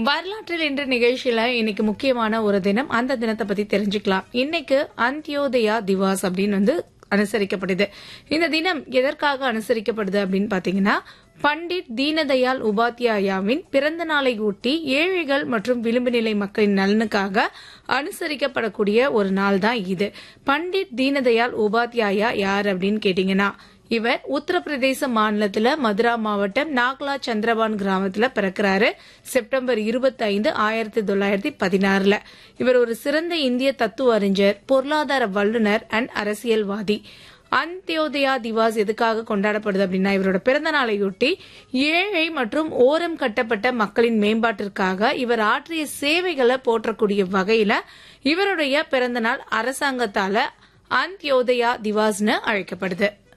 வரலாற்றில் இன்று நிகழ்ச்சியில இன்னைக்கு முக்கியமான ஒரு தினம் அந்த தினத்தை பத்தி தெரிஞ்சுக்கலாம் இன்னைக்கு அந்தியோதயா திவாஸ் அப்படின்னு வந்து அனுசரிக்கப்படுது இந்த தினம் எதற்காக அனுசரிக்கப்படுது அப்படின்னு பாத்தீங்கன்னா பண்டிட் தீனதயாள் உபாத்யாயாவின் பிறந்த நாளை ஒட்டி ஏழைகள் மற்றும் விளிம்பு நிலை மக்களின் நலனுக்காக அனுசரிக்கப்படக்கூடிய ஒரு நாள் தான் இது பண்டிட் தீனதயாள் உபாத்யாயா யார் அப்படின்னு கேட்டீங்கன்னா இவர் உத்தரப்பிரதேச மாநிலத்துல மதுரா மாவட்டம் நாக்லா சந்திரபான் கிராமத்துல பிறக்கிறாரு செப்டம்பர் இருபத்தி ஐந்து ஆயிரத்தி தொள்ளாயிரத்தி பதினாறுல இவர் ஒரு சிறந்த இந்திய தத்துவ அறிஞர் பொருளாதார வல்லுநர் அண்ட் அரசியல்வாதி அந்தியோதயா திவாஸ் எதுக்காக கொண்டாடப்படுது அப்படின்னா இவரோட பிறந்த நாளையொட்டி ஏழை மற்றும் ஓரம் கட்டப்பட்ட மக்களின் மேம்பாட்டிற்காக இவர் ஆற்றிய சேவைகளை போற்றக்கூடிய வகையில இவருடைய பிறந்த நாள் அரசாங்கத்தால அந்தியோதயா திவாஸ்னு அழைக்கப்படுது